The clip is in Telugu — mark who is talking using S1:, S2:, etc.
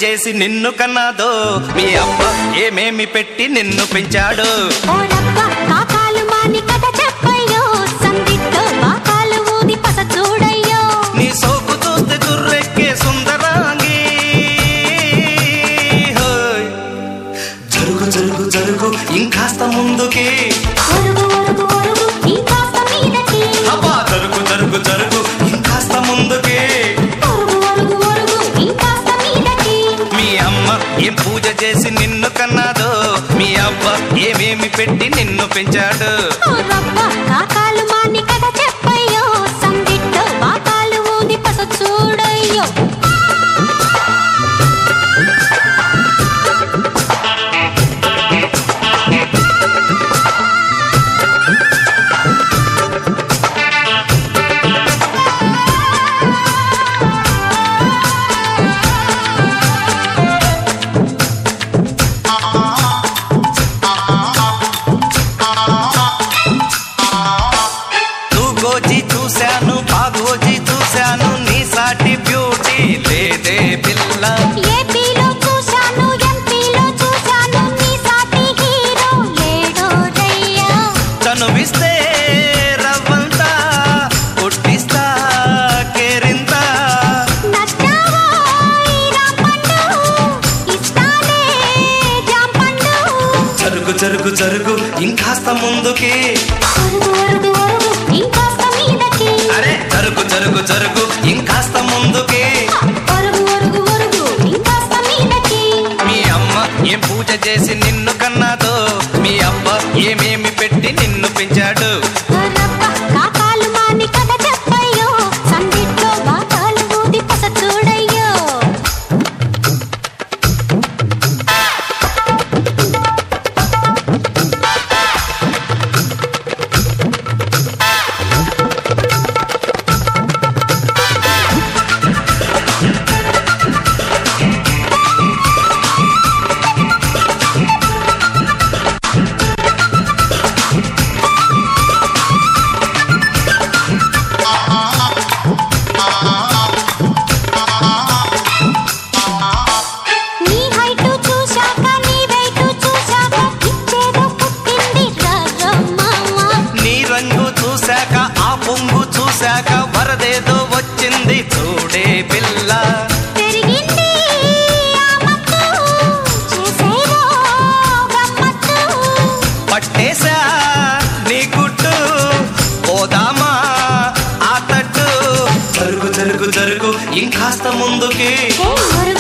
S1: చేసి నిన్ను కన్నాదో మీ అబ్బ ఏమేమి పెట్టి నిన్ను పెంచాడు
S2: ఓరబ్బ కాకాలు మాని కథ చెప్పయ్యో సందిట్లో బాకాలు ఊది పస చూడయ్యో
S1: నీ సోకు చూస్తే దుర్రెక్కే సుందరాంగి హోయ్. జరుగు జరుగు జరుగు ఇంకాస్త ముందుకి
S2: ఒరుగు ఒరుగు ఒరుగు ఇంకాస్త మీదకి
S1: అబ్బా జరుగు జరుగు జరుగు ఇంకాస్త ముందుకి
S2: ఒరుగు ఒరుగు ఒరుగు ఇంకాస్త మీదకి
S1: మీ అమ్మ ఏం పూజ చేసి నిన్ను కన్నాదో మీ అబ్బ ఏమేమి పెట్టి నిన్ను పెంచాడు
S2: ఓరబ్బ కాకాలు మాని కథ చెప్పయ్యో సందిట్లో బాకాలు ఊది పస చూడయ్యో
S1: తూగోజీ చూశాను బాగోజీ చూశాను నీ సాటి బ్యూటీ లేదే పిల్ల
S2: ఏపీలో చూశాను ఎంపీలో చూశాను నీ సాటి హీరో లేడో రయ్యా
S1: చనువిస్తే రవ్వంతా కొట్టిస్తా కేరింతా
S2: నచ్చావో ఈ రాంపండు ఇస్తానే జాంపండు
S1: జరుగు జరుగు జరుగు ఇంకాస్త ముందుకి
S2: ఒరుగు ఒరుగు ఒరుగు ఇంకాస్త మీదకి
S1: అరే జరుగు జరుగు జరుగు ఇంకాస్త ముందుకి
S2: ఒరుగు ఒరుగు ఒరుగు ఇంకాస్త మీదకి
S1: మీ అమ్మ ఏం పూజ చేసి నిన్ను కన్నాదో మీ అబ్బ ఏమేమి పెట్టి నిన్ను పెంచాడు
S2: రబ్బ కాకాలు మాని కథ చెప్పయ్యో సందిట్లో బాకాలు ఊది పస చూడయ్యో నీ హైటు చూశాక నీ వెయిటు చూశాక ఇచ్చేదో పుట్టింది రాజా మామ
S1: నీ రంగు చూశాక ఆ పొంగు చూశాక వరదేదో వచ్చింది చూడే పిల్ల
S2: పెరిగింది ఆ మత్తు చేసేదో గమ్మత్తు
S1: పట్టేశా నీ గుట్టు పోదామా ఆ తట్టు జరుగు జరుగు జరుగు ఇంకాస్త ముందుకి
S2: ఏ ఒరుగు